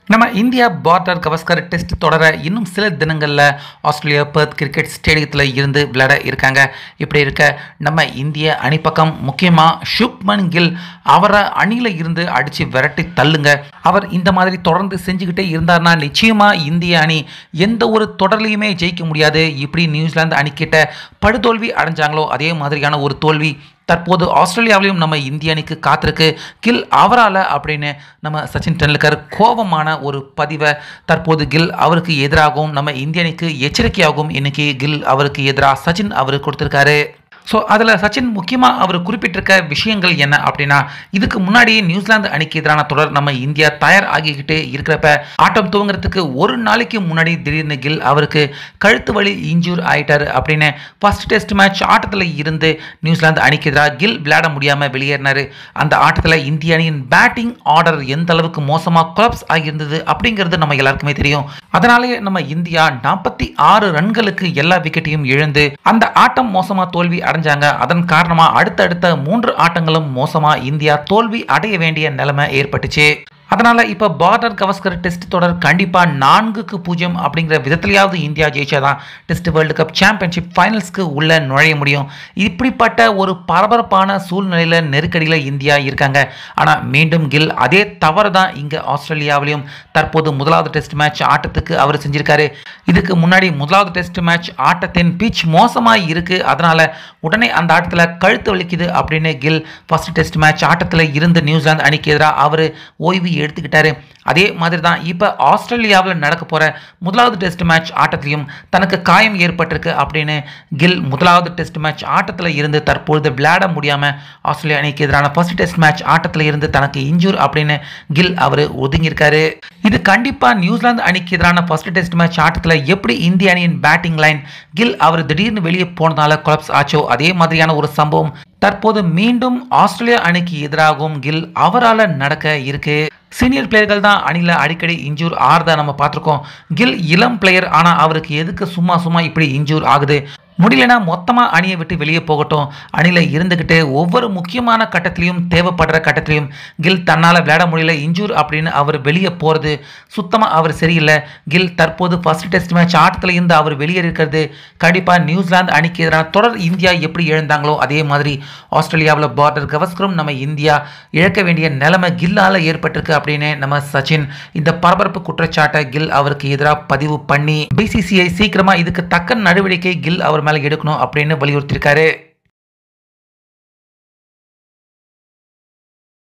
நம்ம India border Gavaskar test தொடர இன்னும் சில தினங்களில் ஆஸ்திரேலியா பெர்த் கிரிக்கெட் ஸ்டேடியத்தில் இருந்து விளையாட இருக்காங்க இப்படி இருக்க நம்ம இந்திய அணிப்பக்கம் முக்கியமாக ஷுப்மன் கில் அவரை அணியில் இருந்து அடித்து விரட்டி தள்ளுங்க அவர் இந்த மாதிரி தொடர்ந்து செஞ்சுக்கிட்டே இருந்தார்னா நிச்சயமாக இந்திய அணி எந்த ஒரு தொடர்லையுமே ஜெயிக்க முடியாது இப்படி நியூசிலாந்து அணிக்கிட்ட படுதோல்வி அடைஞ்சாங்களோ அதே மாதிரியான ஒரு தோல்வி தற்போது ஆஸ்திரேலியாவிலையும் நம்ம இந்திய அணிக்கு காத்திருக்கு கில் அவரால் அப்படின்னு நம்ம சச்சின் டெண்டுல்கர் கோபமான ஒரு பதிவை தற்போது கில் அவருக்கு எதிராகவும் நம்ம இந்திய அணிக்கு எச்சரிக்கையாகவும் இன்னைக்கு கில் அவருக்கு எதிராக சச்சின் அவருக்கு கொடுத்துருக்காரு ஸோ அதில் சச்சின் முக்கியமாக அவர் குறிப்பிட்டிருக்க விஷயங்கள் என்ன அப்படின்னா இதுக்கு முன்னாடி நியூசிலாந்து அணிக்கு எதிரான தொடர் நம்ம இந்தியா தயார் ஆகிக்கிட்டு இருக்கிறப்ப ஆட்டம் துவங்குறதுக்கு ஒரு நாளைக்கு முன்னாடி திடீர்னு கில் அவருக்கு கழுத்து வலி இன்ஜூர் ஆயிட்டாரு அப்படின்னு ஃபர்ஸ்ட் டெஸ்ட் மேட்ச் ஆட்டத்தில் இருந்து நியூசிலாந்து அணிக்கு எதிராக கில் விளையாட முடியாமல் வெளியேறினார் அந்த ஆட்டத்தில் இந்திய அணியின் பேட்டிங் ஆர்டர் எந்த அளவுக்கு மோசமாக கொலாப்ஸ் ஆகியிருந்தது அப்படிங்கிறது நம்ம எல்லாருக்குமே தெரியும் அதனாலேயே நம்ம இந்தியா நாற்பத்தி ஆறு ரன்களுக்கு எல்லா விக்கெட்டையும் இழந்து அந்த ஆட்டம் மோசமாக தோல்வி அடைஞ்சாங்க அதன் காரணமாக அடுத்தடுத்த மூன்று ஆட்டங்களும் மோசமாக இந்தியா தோல்வி அடைய வேண்டிய நிலைமை ஏற்பட்டுச்சு அதனால் இப்போ பார்டர் கவஸ்கர் டெஸ்ட் தொடர் கண்டிப்பாக நான்குக்கு பூஜ்ஜியம் அப்படிங்கிற விதத்துலையாவது இந்தியா ஜெயிச்சாதான் டெஸ்ட் வேர்ல்டு கப் சாம்பியன்ஷிப் ஃபைனல்ஸ்க்கு உள்ளே நுழைய முடியும் இப்படிப்பட்ட ஒரு பரபரப்பான சூழ்நிலையில் நெருக்கடியில் இந்தியா இருக்காங்க ஆனால் மீண்டும் கில் அதே தவறு தான் இங்கே ஆஸ்திரேலியாவிலையும் தற்போது முதலாவது டெஸ்ட் மேட்ச் ஆட்டத்துக்கு அவர் செஞ்சிருக்காரு இதுக்கு முன்னாடி முதலாவது டெஸ்ட் மேட்ச் ஆட்டத்தின் பிச் மோசமாக இருக்குது அதனால் உடனே அந்த ஆட்டத்தில் கழுத்து வலிக்குது அப்படின்னு கில் ஃபர்ஸ்ட் டெஸ்ட் மேட்ச் ஆட்டத்தில் இருந்து நியூசிலாந்து அணிக்கு எதிராக அவர் ஓய்வு எடுத்துக்கிட்டாரு அதே மாதிரி தான் இப்போ ஆஸ்திரேலியாவில் நடக்க போகிற முதலாவது டெஸ்ட் மேட்ச் ஆட்டத்திலையும் தனக்கு காயம் ஏற்பட்டிருக்கு அப்படின்னு கில் முதலாவது டெஸ்ட் மேட்ச் ஆட்டத்தில் இருந்து தற்பொழுது விளையாட முடியாமல் ஆஸ்திரேலியா அணிக்கு எதிரான ஃபர்ஸ்ட் டெஸ்ட் மேட்ச் ஆட்டத்தில் இருந்து தனக்கு இன்ஜூர் அப்படின்னு கில் அவர் ஒதுங்கியிருக்காரு இது கண்டிப்பாக நியூசிலாந்து அணிக்கு எதிரான ஃபர்ஸ்ட் டெஸ்ட் மேட்ச் ஆட்டத்தில் எப்படி இந்திய அணியின் பேட்டிங் லைன் கில் அவர் திடீர்னு வெளியே போனதால கொலப்ஸ் ஆச்சோ அதே மாதிரியான ஒரு சம்பவம் தற்போது மீண்டும் ஆஸ்திரேலியா அணிக்கு எதிராகவும் கில் அவரால் நடக்க இருக்கு சீனியர் பிளேயர்கள் தான் அணியில் அடிக்கடி இன்ஜூர் ஆறுதா நம்ம பார்த்துருக்கோம் கில் இளம் பிளேயர் ஆனால் அவருக்கு எதுக்கு சும்மா சும்மா இப்படி இன்ஜூர் ஆகுது முடியலனா மொத்தமாக அணியை விட்டு வெளியே போகட்டும் அணியில் இருந்துக்கிட்டு ஒவ்வொரு முக்கியமான கட்டத்திலையும் தேவைப்படுற கட்டத்திலையும் கில் தன்னால் விளையாட முடியல இன்ஜூர் அப்படின்னு அவர் வெளியே போகிறது சுத்தமாக அவர் சரியில்லை கில் தற்போது ஃபர்ஸ்ட் டெஸ்ட் மேட்ச் ஆட்டத்தில் இருந்து அவர் வெளியே இருக்கிறது கண்டிப்பாக நியூசிலாந்து அணிக்கு எதிரான தொடர் இந்தியா எப்படி இழந்தாங்களோ அதே மாதிரி ஆஸ்திரேலியாவில் பார்டர் கவஸ்கரும் நம்ம இந்தியா இழக்க வேண்டிய நிலைமை கில்லால் ஏற்பட்டிருக்கு அப்படின்னு நம்ம சச்சின் இந்த பரபரப்பு குற்றச்சாட்டை கில் அவருக்கு எதிராக பதிவு பண்ணி பிசிசிஐ சீக்கிரமாக இதுக்கு தக்க நடவடிக்கை கில் அவர் மேலே எடுக்கணும் அப்படின்னு வலியுறுத்தியிருக்காரு